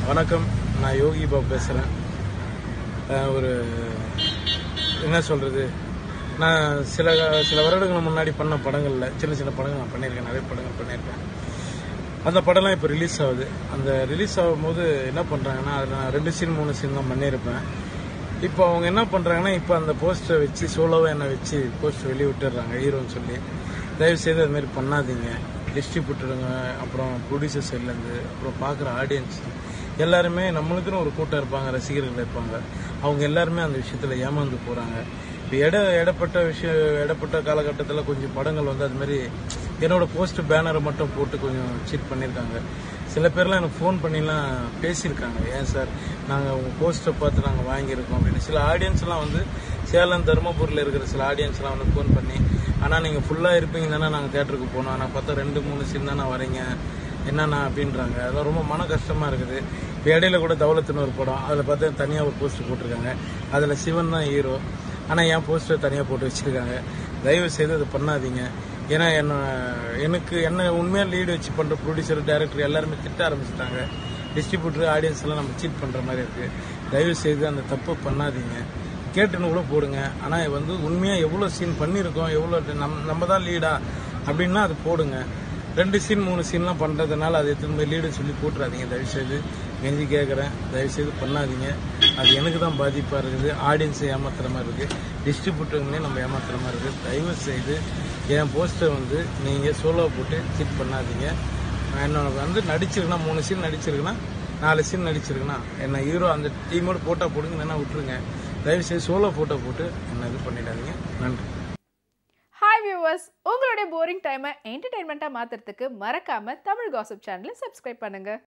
வணக்கம் நான் யோகி பாபு பேசுகிறேன் ஒரு என்ன சொல்கிறது நான் சில சில வருடங்கள் முன்னாடி பண்ண படங்களில் சின்ன சின்ன படங்கள் நான் பண்ணியிருக்கேன் நிறைய படங்கள் பண்ணியிருக்கேன் அந்த படம்லாம் இப்போ ரிலீஸ் ஆகுது அந்த ரிலீஸ் ஆகும்போது என்ன பண்ணுறாங்கன்னா அதில் நான் ரெண்டு சீன் மூணு சீன் தான் பண்ணியிருப்பேன் இப்போ அவங்க என்ன பண்ணுறாங்கன்னா இப்போ அந்த போஸ்டரை வச்சு சோலோவாக என்னை வச்சு போஸ்டர் வெளியே விட்டுடுறாங்க ஹீரோன்னு சொல்லி தயவு செய்து அது மாதிரி பண்ணாதீங்க டிஸ்ட்ரிபியூட்டருங்க அப்புறம் ப்ரொடியூசர் சைட்லேருந்து அப்புறம் பார்க்குற ஆடியன்ஸ் எல்லாருமே நம்மளுக்குன்னு ஒரு கூட்டம் இருப்பாங்க ரசிகர்கள் இருப்பாங்க அவங்க எல்லாருமே அந்த விஷயத்தில் ஏமாந்து போகிறாங்க இப்போ இட இடப்பட்ட விஷயம் இடப்பட்ட காலகட்டத்தில் கொஞ்சம் படங்கள் வந்து அது மாதிரி என்னோட போஸ்ட் பேனரை மட்டும் போட்டு கொஞ்சம் சீட் பண்ணியிருக்காங்க சில பேர்லாம் எனக்கு ஃபோன் பண்ணிலாம் பேசியிருக்காங்க ஏன் சார் நாங்கள் உங்கள் போஸ்ட்டை பார்த்து நாங்கள் வாங்கியிருக்கோம் அப்படின்னு சில ஆடியன்ஸ்லாம் வந்து சேலம் தருமபுரியில் இருக்கிற சில ஆடியன்ஸ்லாம் வந்து ஃபோன் பண்ணி ஆனால் நீங்கள் ஃபுல்லாக இருப்பீங்க தானே நாங்கள் தேட்டருக்கு போனோம் ஆனால் பார்த்தா ரெண்டு மூணு சீன் தானே வரீங்க என்னண்ணா அப்படின்றாங்க அதெல்லாம் ரொம்ப மன கஷ்டமாக இருக்குது இப்போ இடையில கூட தௌலத்துன்னு ஒரு படம் அதில் பார்த்தா தனியாக ஒரு போஸ்டர் போட்டிருக்காங்க அதில் சிவன் தான் ஹீரோ ஆனால் என் போஸ்டர் தனியாக போட்டு வச்சுருக்காங்க தயவு செய்து அதை பண்ணாதீங்க ஏன்னா என்ன எனக்கு என்ன உண்மையாக லீடு வச்சு பண்ணுற ப்ரொடியூசர் டைரக்டர் எல்லாருமே திட்ட ஆரம்பிச்சிட்டாங்க டிஸ்ட்ரிபியூட்டர் ஆடியன்ஸ் எல்லாம் நம்ம சீட் பண்ணுற மாதிரி இருக்குது தயவு செய்து அந்த தப்பு பண்ணாதீங்க கேட்டுன்னு கூட போடுங்க ஆனால் வந்து உண்மையாக எவ்வளோ சீன் பண்ணியிருக்கோம் எவ்வளோ நம் நம்ம தான் லீடா அப்படின்னா அது போடுங்க ரெண்டு சீன் மூணு சீன்லாம் பண்ணுறதுனால அது எத்தனை போய் லீடுன்னு சொல்லி போட்டுறாதீங்க தயவுசெய்து கெஞ்சி கேட்குறேன் தயவுசெய்து பண்ணாதீங்க அது எனக்கு தான் பாதிப்பாக இருக்குது ஆடியன்ஸை ஏமாத்துற மாதிரி இருக்குது டிஸ்ட்ரிபியூட்டருங்களே நம்ம ஏமாத்துற மாதிரி இருக்குது தயவு செய்து என் போஸ்டர் வந்து நீங்கள் சோலோ போட்டு சீட் பண்ணாதீங்க என்னோட வந்து நடிச்சிருக்குன்னா மூணு சீன் நடிச்சிருக்குன்னா நாலு சீன் நடிச்சிருக்குன்னா என்ன ஹீரோ அந்த டீமோட போட்டோ போடுங்க என்ன விட்டுருங்க தயவுசெய்து சோலோ ஃபோட்டோ போட்டு என்ன இது பண்ணிடாதீங்க நன்றி ஹாய் வியூவர்ஸ் உங்களுடைய போரிங் டைமை என்டர்டைன்மெண்ட்டாக மாற்றுறதுக்கு மறக்காமல் தமிழ் காசிப் சேனலை சப்ஸ்கிரைப் பண்ணுங்கள்